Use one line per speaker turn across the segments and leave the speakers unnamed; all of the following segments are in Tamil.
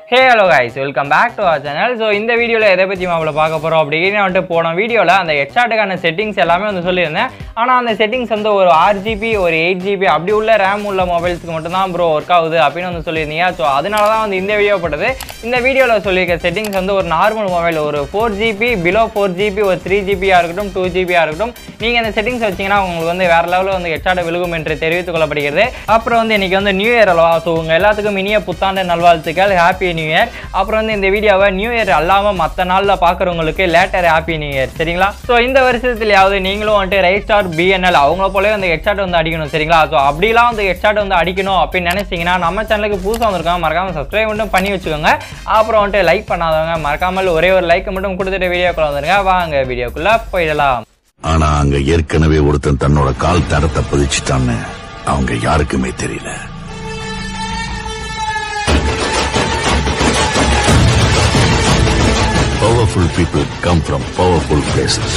hey hello guys welcome back to our channel so இந்த வீடியோவில் எதை பற்றி மாப்பிள பார்க்க போகிறோம் அப்படின்னு வந்துட்டு போன வீடியோவில் அந்த ஹெட்ஷாட்டுக்கான செட்டிங்ஸ் எல்லாமே வந்து சொல்லியிருந்தேன் ஆனால் அந்த செட்டிங்ஸ் வந்து ஒரு ஆறு ஜிபி ஒரு எயிட் ஜிபி அப்படி உள்ள ரேம் உள்ள மொபைல்ஸ்க்கு மட்டும்தான் ப்ரோ ஒர்க் ஆகுது அப்படின்னு வந்து சொல்லியிருந்தீங்க ஸோ அதனால தான் வந்து இந்த வீடியோ போட்டது இந்த வீடியோவில் சொல்லியிருக்க செட்டிங்ஸ் வந்து ஒரு நார்மல் மொபைல் ஒரு four GB below four GB ஒரு த்ரீ ஜிபியாக இருக்கட்டும் டூ ஜிபியாக இருக்கட்டும் நீங்கள் இந்த செட்டிங்ஸ் வச்சிங்கன்னா உங்களுக்கு வந்து வேறு லெவலில் வந்து ஹெட்ஷாட் விழுகும் என்று தெரிவித்துக் கொள்ளப்படுகிறது அப்புறம் வந்து இன்னைக்கு வந்து நியூ இயர் அல்லவா ஸோ உங்கள் எல்லாத்துக்கும் இனிய புத்தாண்டு நல்வாழ்த்துக்கள் ஹாப்பி நியூ இயர் அப்புறம் வந்து இந்த வீடியோவை நியூ இயர் அல்லாமல் மற்ற நாளில் பார்க்குறவங்களுக்கு லேட்டர் ஹாப்பி நியூ இயர் சரிங்களா ஸோ இந்த வருஷத்துலையாவது நீங்களும் வந்துட்டு ரைட் ஸ்டார் பிஎன்எல் அவங்கள போலவே வந்து ஹெட்ஷாட் வந்து அடிக்கணும் சரிங்களா ஸோ அப்படிலாம் வந்து ஹெட்ஷாட் வந்து அடிக்கணும் அப்படின்னு நினைச்சீங்கன்னா நம்ம சேனலுக்கு புதுசாக வந்திருக்காங்க மறக்காமல் சப்ஸ்கிரைப் மட்டும் பண்ணி வச்சுக்கோங்க அப்புறம் வந்துட்டு லைக் பண்ணாதவங்க மறக்காமல் ஒரே ஒரு லைக் மட்டும் கொடுத்துட்டு வீடியோக்குள்ள வந்துருங்க வாங்க வீடியோக்குள்ளே போயிடலாம்
ஆனா அங்க ஏற்கனவே ஒருத்தன் தன்னோட கால் தடத்தை பதிச்சுட்டான்னு அவங்க யாருக்குமே தெரியல powerful people come from powerful places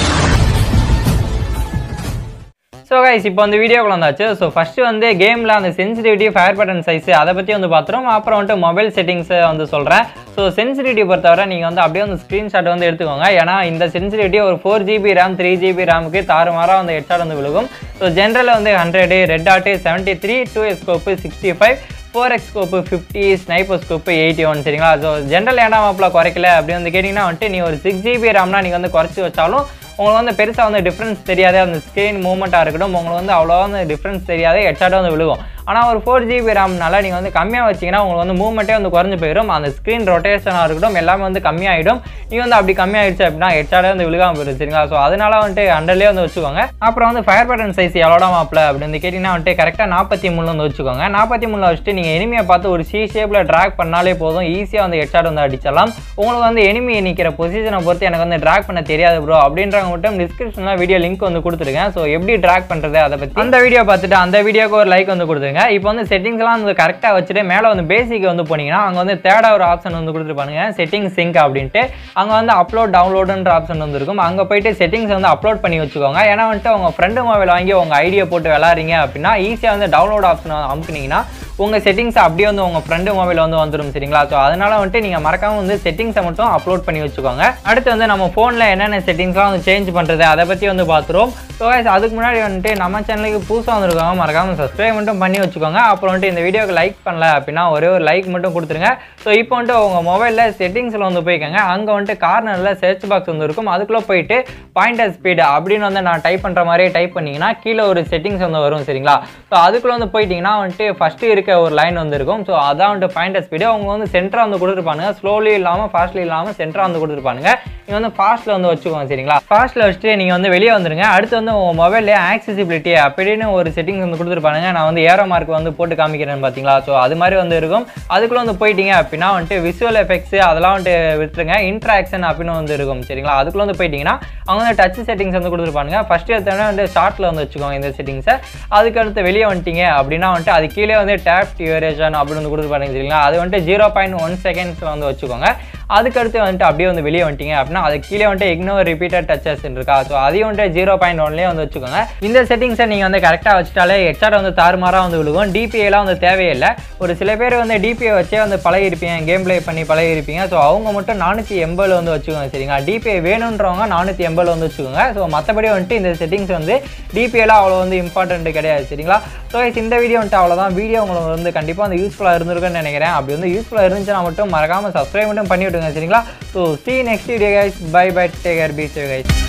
so guys இப்போ வந்து வீடியோக்குள்ள வந்தாச்சு ஸோ ஃபஸ்ட்டு வந்து கேமில் அந்த சென்சிட்டிவிட்டி ஃபயர் பட்டன் சைஸ் அதை பற்றி வந்து பார்த்துரும் அப்புறம் வந்துட்டு மொபைல் செட்டிங்ஸை வந்து சொல்கிறேன் ஸோ சென்சிட்டிவிட்டி பொறுத்தவரை நீங்கள் வந்து அப்படியே வந்து ஸ்க்ரீன்ஷாட் வந்து எடுத்துக்கோங்க ஏன்னா இந்த சென்சிட்டிவிட்டி ஒரு four GB RAM three GB ரேமுக்கு தாறுமாறாக வந்து ஹெட்ஷாட் வந்து விழுகும் ஸோ ஜென்ரலில் வந்து hundred red dot seventy three two scope sixty five four x scope fifty sniper scope eighty one சரிங்களா ஸோ ஜென்ரல் ஏன்டா மாப்பிள குறைக்கல அப்படி வந்து கேட்டிங்கன்னா வந்துட்டு நீ ஒரு சிக்ஸ் ஜிபி ரேம்னா நீங்கள் வந்து குறைச்சி வச்சாலும் உங்களுக்கு வந்து பெருசாக வந்து டிஃப்ரென்ஸ் தெரியாது அந்த ஸ்க்ரீன் மூவ்மெண்ட்டாக இருக்கட்டும் உங்களுக்கு வந்து அவ்வளோவா வந்து டிஃப்ரென்ஸ் தெரியாது ஹெட்ஷாட்டாக வந்து விழுகும் ஆனால் ஒரு ஃபோர் ஜிபி ரேம்னால நீங்கள் வந்து கம்மியாக வச்சிங்கன்னா உங்களுக்கு வந்து மூவ்மெண்ட்டே வந்து குறைஞ்சு போயிடும் அந்த ஸ்க்ரீன் ரொட்டேஷனாக இருக்கட்டும் எல்லாமே வந்து கம்மியாகிடும் நீங்கள் வந்து அப்படி கம்மியாயிடுச்சு அப்படின்னா ஹெட்ஷாட்டே வந்து விழுகாமல் போயிடும் சரிங்களா ஸோ அதனால வந்துட்டு ஹண்ட்ரட்லேயே வந்து வச்சுக்கோங்க அப்புறம் வந்து ஃபயர் பட்டன் சைஸ் எவ்வளோடா மாப்பிள அப்படின்னு வந்து கேட்டிங்கன்னா வந்துட்டு கரெக்டாக நாற்பத்தி மூணு வந்து வச்சுக்கோங்க நாற்பத்தி மூணில் வச்சுட்டு நீங்கள் எனிமியை பார்த்து ஒரு சி ஷேப்பில் ட்ராக் பண்ணாலே போதும் ஈஸியாக வந்து ஹெட்ஷாட் வந்து அடிச்சிடலாம் உங்களுக்கு வந்து எனிமி நிற்கிற பொசிஷனை பொறுத்து எனக்கு வந்து ட்ராக் பண்ண தெரியாது ப்ரோ அப்படின்றவங்க மட்டும் டிஸ்கிரிப்ஷனில் வீடியோ லிங்க் வந்து கொடுத்துருக்கேன் ஸோ எப்படி ட்ராக் பண்ணுறது அதை பற்றி அந்த வீடியோ பார்த்துட்டு அந்த வீடியோக்கு ஒரு லைக் வந்து கொடுத்துருங்க இப்போ வந்து செட்டிங்ஸ்லாம் வந்து கரெக்டாக வச்சுட்டு மேலே வந்து பேசிக் வந்து போனீங்கன்னா அங்கே வந்து தேர்டாக ஒரு ஆப்ஷன் வந்து கொடுத்துருப்பானுங்க செட்டிங் சிங்க் அப்படின்ட்டு அங்கே வந்து அப்லோட் டவுன்லோடுன்ற ஆப்ஷன் வந்து இருக்கும் அங்கே போயிட்டு செட்டிங்ஸ் வந்து அப்லோட் பண்ணி வச்சுக்கோங்க ஏன்னா வந்துட்டு உங்கள் ஃப்ரெண்டு மொபைல் வாங்கி உங்கள் ஐடியா போட்டு விளாட்றீங்க அப்படின்னா ஈஸியாக வந்து டவுன்லோட் ஆப்ஷன் அமுக்குனீங்கன்னா உங்கள் செட்டிங்ஸ் அப்படியே வந்து உங்கள் ஃப்ரெண்டு மொபைல் வந்து வந்துடும் சரிங்களா ஸோ அதனால வந்துட்டு நீங்கள் மறக்காம வந்து செட்டிங்ஸை மட்டும் அப்லோட் பண்ணி வச்சுக்கோங்க அடுத்து வந்து நம்ம ஃபோனில் என்னென்ன செட்டிங்ஸ்லாம் வந்து சேஞ்ச் பண்ணுறது அதை பற்றி வந்து பார்த்துருவோம் ஸோ guys, அதுக்கு முன்னாடி வந்துட்டு நம்ம சேனலுக்கு புதுசாக வந்திருக்காங்க மறக்காமல் சப்ஸ்கிரைப் மட்டும் பண்ணி வச்சுக்கோங்க அப்புறம் வந்துட்டு இந்த வீடியோக்கு லைக் பண்ணல அப்படின்னா ஒரே ஒரு லைக் மட்டும் கொடுத்துருங்க ஸோ இப்போ வந்துட்டு உங்கள் மொபைலில் செட்டிங்ஸில் வந்து போய்க்கோங்க அங்கே வந்துட்டு கார்னரில் சர்ச் பாக்ஸ் வந்து இருக்கும் அதுக்குள்ளே போயிட்டு பாயிண்டர் ஸ்பீடு அப்படின்னு வந்து நான் டைப் பண்ணுற மாதிரியே டைப் பண்ணிங்கன்னா கீழே ஒரு செட்டிங்ஸ் வந்து வரும் சரிங்களா ஸோ அதுக்குள்ளே வந்து போயிட்டீங்கன்னா வந்துட்டு ஃபஸ்ட்டு இருக்க ஒரு லைன் வந்து இருக்கும் ஸோ அதான் வந்துட்டு பாயிண்டர் ஸ்பீடு அவங்க வந்து சென்டராக வந்து கொடுத்துருப்பானுங்க ஸ்லோலி இல்லாமல் ஃபாஸ்ட்லி இல்லாமல் சென்டராக வந்து கொடுத்துருப்பானுங்க நீங்கள் வந்து ஃபாஸ்ட்டில் வந்து வச்சுக்கோங்க சரிங்களா ஃபாஸ்ட்டில் வச்சுட்டு நீங்கள் வந்து வெளியே வந்துருங்க அடுத்து வந்து உங்கள் மொபைல்லே ஆக்சசிபிலிட்டி அப்படின்னு ஒரு செட்டிங்ஸ் வந்து கொடுத்துருப்பானுங்க நான் வந்து ஏரோ மார்க் வந்து போட்டு காமிக்கிறேன் பார்த்தீங்களா ஸோ அது மாதிரி வந்து இருக்கும் அதுக்குள்ளே வந்து போயிட்டீங்க அப்படின்னா வந்துட்டு விசுவல் எஃபெக்ட்ஸ் அதெல்லாம் வந்துட்டு விட்டுருங்க இன்ட்ராக்ஷன் அப்படின்னு வந்து இருக்கும் சரிங்களா அதுக்குள்ளே வந்து போயிட்டீங்கன்னா அவங்க வந்து டச் செட்டிங்ஸ் வந்து கொடுத்துருப்பானுங்க ஃபஸ்ட்டு எடுத்தோடனே வந்து ஷார்ட்டில் வந்து வச்சுக்கோங்க இந்த செட்டிங்ஸை அதுக்கு அடுத்து வெளியே வந்துட்டீங்க அப்படின்னா வந்துட்டு அது கீழே வந்து டேப் டியூரேஷன் அப்படின்னு வந்து கொடுத்துருப்பாங்க சரிங்களா அது வந்துட்டு ஜீரோ பாயிண்ட் ஒன் செகண்ட்ஸில் வந்து வச்சுக்கோங்க அதுக்கடுத்து வந்துட்டு அப்படியே வந்து வெளியே வந்துட்டீங்க அப்படின்னா அது கீழே வந்துட்டு இக்னோர் ரிப்பீட்டட் டச்சஸ் இருக்கா ஸோ அதையும் வந்துட்டு ஜீரோ பாயிண்ட் ஒன்லேயே வந்து வச்சுக்கோங்க இந்த செட்டிங்ஸை நீங்கள் வந்து கரெக்டாக வச்சுட்டாலே ஹெச்ஆர் வந்து தாறுமாறாக வந்து விழுகும் டிபிஏலாம் வந்து தேவையில்லை ஒரு சில பேர் வந்து டிபிஏ வச்சே வந்து பழகிருப்பீங்க கேம் ப்ளே பண்ணி பழகிருப்பீங்க ஸோ அவங்க மட்டும் நானூற்றி எண்பதில் வந்து வச்சுக்கோங்க சரிங்களா டிபிஏ வேணுன்றவங்க நானூற்றி எண்பதில் வந்து வச்சுக்கோங்க ஸோ மற்றபடி வந்துட்டு இந்த செட்டிங்ஸ் வந்து டிபிஏலாம் அவ்வளோ வந்து இம்பார்ட்டன்ட் கிடையாது சரிங்களா ஸோ இந்த வீடியோ வந்துட்டு அவ்வளோதான் வீடியோ உங்களுக்கு வந்து கண்டிப்பாக வந்து யூஸ்ஃபுல்லாக இருந்திருக்குன்னு நினைக்கிறேன் அப்படி வந்து யூஸ்ஃபுல்லாக இருந்துச்சுன்னா மட்டும் மறக்காமல் சப்ஸ்கிரைப் மட்டும் பண்ணி விட்டுங்க சரிங்களா so see next video guys bye bye take care peace guys